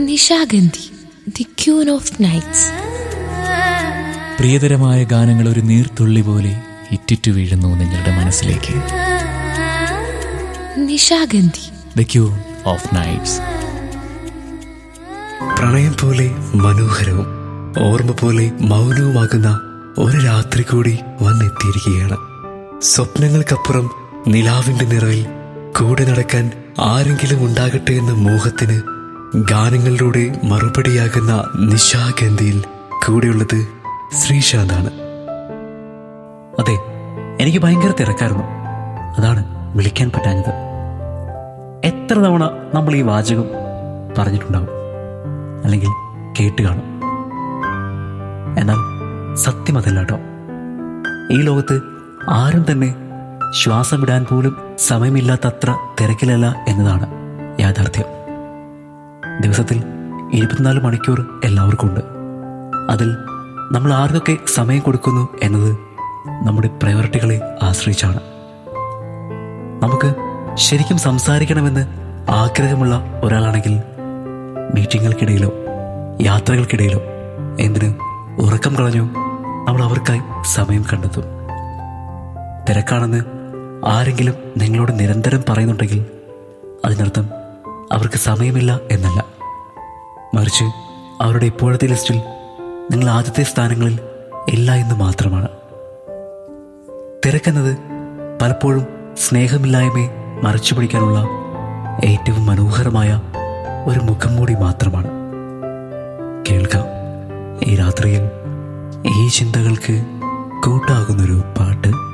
Nishagandhi the queen of nights പ്രിയതരമായ ഗാനങ്ങൾ ഒരു നീർത്തുള്ളി പോലെ ഇറ്റിറ്റു വീഴുന്നു നിങ്ങളുടെ മനസ്സിലേക്ക് Nishagandhi the queen of nights പ്രണയം പോലെ മനോഹരവും ഓർമ്മ പോലെ മൗനവുമാകുന്ന ഒരു രാത്രി കൂടി വന്നെത്തിയിരിക്കുകയാണ് സ്വപ്നങ്ങൾക്കപ്പുറം നിലാവിന്റെ നിറവിൽ കൂടെ നടക്കാൻ ആരെങ്കിലും ഉണ്ടാകട്ടെ എന്ന മോഹത്തിന് ഗാനങ്ങളിലൂടെ മറുപടിയാകുന്ന നിശാഗന്ധിയിൽ കൂടെയുള്ളത് ശ്രീശാന്താണ് അതെ എനിക്ക് ഭയങ്കര തിരക്കായിരുന്നു അതാണ് വിളിക്കാൻ പറ്റാഞ്ഞത് എത്ര തവണ നമ്മൾ ഈ വാചകം പറഞ്ഞിട്ടുണ്ടാവും അല്ലെങ്കിൽ കേട്ട് കാണും എന്നാൽ സത്യം അതല്ല കേട്ടോ ഈ ലോകത്ത് ആരും തന്നെ ശ്വാസം വിടാൻ പോലും സമയമില്ലാത്തത്ര തിരക്കിലല്ല എന്നതാണ് യാഥാർത്ഥ്യം ദിവസത്തിൽ ഇരുപത്തിനാല് മണിക്കൂർ എല്ലാവർക്കും ഉണ്ട് അതിൽ നമ്മൾ ആർക്കൊക്കെ സമയം കൊടുക്കുന്നു എന്നത് നമ്മുടെ പ്രയോറിറ്റികളെ ആശ്രയിച്ചാണ് നമുക്ക് ശരിക്കും സംസാരിക്കണമെന്ന് ആഗ്രഹമുള്ള ഒരാളാണെങ്കിൽ മീറ്റിങ്ങുകൾക്കിടയിലോ യാത്രകൾക്കിടയിലോ എന്തിന് ഉറക്കം കളഞ്ഞോ നമ്മൾ അവർക്കായി സമയം കണ്ടെത്തും തിരക്കാണെന്ന് ആരെങ്കിലും നിങ്ങളോട് നിരന്തരം പറയുന്നുണ്ടെങ്കിൽ അതിനർത്ഥം അവർക്ക് സമയമില്ല എന്നല്ല മറിച്ച് അവരുടെ ഇപ്പോഴത്തെ ലിസ്റ്റിൽ നിങ്ങൾ ആദ്യത്തെ സ്ഥാനങ്ങളിൽ ഇല്ല എന്ന് മാത്രമാണ് തിരക്കെന്നത് പലപ്പോഴും സ്നേഹമില്ലായ്മയെ മറച്ചു പിടിക്കാനുള്ള ഏറ്റവും മനോഹരമായ ഒരു മുഖം മൂടി മാത്രമാണ് കേൾക്കാം ഈ രാത്രിയിൽ ഈ ചിന്തകൾക്ക് കൂട്ടാകുന്നൊരു പാട്ട്